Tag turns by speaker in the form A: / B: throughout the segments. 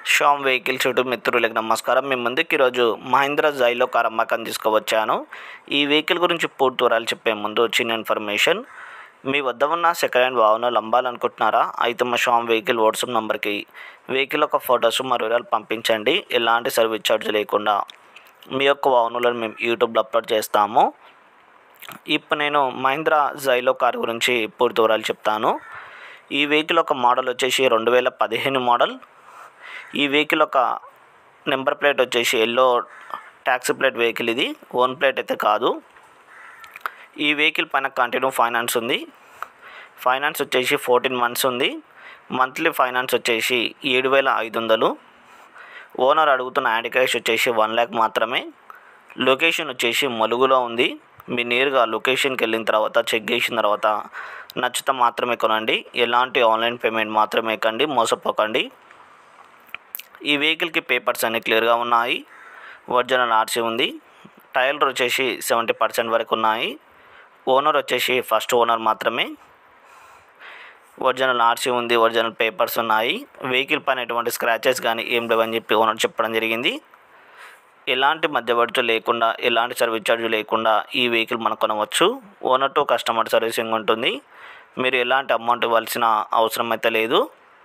A: Sam vehicle చుట్టూ మిత్రులకు నమస్కారం మీ ముందుకు ఈరోజు మహీంద్రా జైలో కార్ అమ్మకాన్ని తీసుకువచ్చాను ఈ వెహికల్ గురించి పూర్తి వివరాలు చెప్పే ముందు చిన్న ఇన్ఫర్మేషన్ మీ వద్ద ఉన్న సెకండ్ హ్యాండ్ వాహనాలు అమ్మాలనుకుంటున్నారా అయితే మా షామ్ వెహికల్ వాట్సాప్ నెంబర్కి వెహికల్ యొక్క ఫొటోస్ మరియు వివరాలు పంపించండి ఎలాంటి సర్వీస్ ఛార్జ్ లేకుండా మీ యొక్క వాహనాలను మేము యూట్యూబ్లో అప్లోడ్ చేస్తాము ఇప్పుడు నేను మహీంద్రా జైలో కార్ గురించి పూర్తి వివరాలు చెప్తాను ఈ వెహికల్ ఒక మోడల్ వచ్చేసి రెండు వేల పదిహేను మోడల్ ఈ వెహికల్ ఒక నెంబర్ ప్లేట్ వచ్చేసి ఎల్లో ట్యాక్సీ ప్లేట్ వెహికల్ ఇది ఓన్ ప్లేట్ అయితే కాదు ఈ వెహికల్ పైన కంటిన్యూ ఫైనాన్స్ ఉంది ఫైనాన్స్ వచ్చేసి ఫోర్టీన్ మంత్స్ ఉంది మంత్లీ ఫైనాన్స్ వచ్చేసి ఏడు వేల ఐదు వందలు ఓనర్ అడుగుతున్న యాడ్ క్యాష్ వచ్చేసి వన్ ల్యాక్ మాత్రమే లొకేషన్ వచ్చేసి మలుగులో ఉంది మీరు నేరుగా లొకేషన్కి వెళ్ళిన తర్వాత చెక్ చేసిన తర్వాత నచ్చితే మాత్రమే కొనండి ఎలాంటి ఆన్లైన్ పేమెంట్ మాత్రమే కండి మోసపోకండి ఈ వెహికల్కి పేపర్స్ అన్ని క్లియర్గా ఉన్నాయి ఒరిజినల్ ఆర్సీ ఉంది టైర్లు వచ్చేసి సెవెంటీ పర్సెంట్ వరకు ఉన్నాయి ఓనర్ వచ్చేసి ఫస్ట్ ఓనర్ మాత్రమే ఒరిజినల్ ఆర్సీ ఉంది ఒరిజినల్ పేపర్స్ ఉన్నాయి వెహికల్ పైన ఎటువంటి స్క్రాచెస్ కానీ ఏం లేవని చెప్పి ఓనర్ చెప్పడం జరిగింది ఎలాంటి మధ్యవర్తి లేకుండా ఎలాంటి సర్వీస్ ఛార్జ్ లేకుండా ఈ వెహికల్ మనం కొనవచ్చు ఓనర్ టు కస్టమర్ సర్వీసింగ్ ఉంటుంది మీరు ఎలాంటి అమౌంట్ ఇవ్వాల్సిన అవసరం అయితే లేదు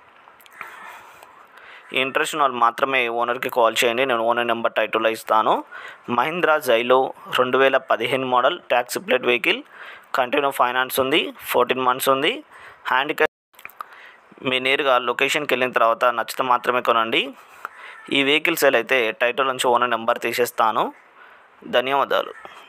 A: ఇంట్రెస్ట్ ఉన్న వాళ్ళు మాత్రమే ఓనర్కి కాల్ చేయండి నేను ఓనర్ నెంబర్ టైటిల్లో ఇస్తాను మహీంద్రా జైలో రెండు వేల పదిహేను model taxi plate vehicle continue finance ఉంది ఫోర్టీన్ మంత్స్ ఉంది హ్యాండ్ మీ నేరుగా లొకేషన్కి వెళ్ళిన తర్వాత నచ్చితే మాత్రమే కొనండి ఈ వెహికల్ సేల్ అయితే టైటిల్ నుంచి ఓనర్ నెంబర్ తీసేస్తాను ధన్యవాదాలు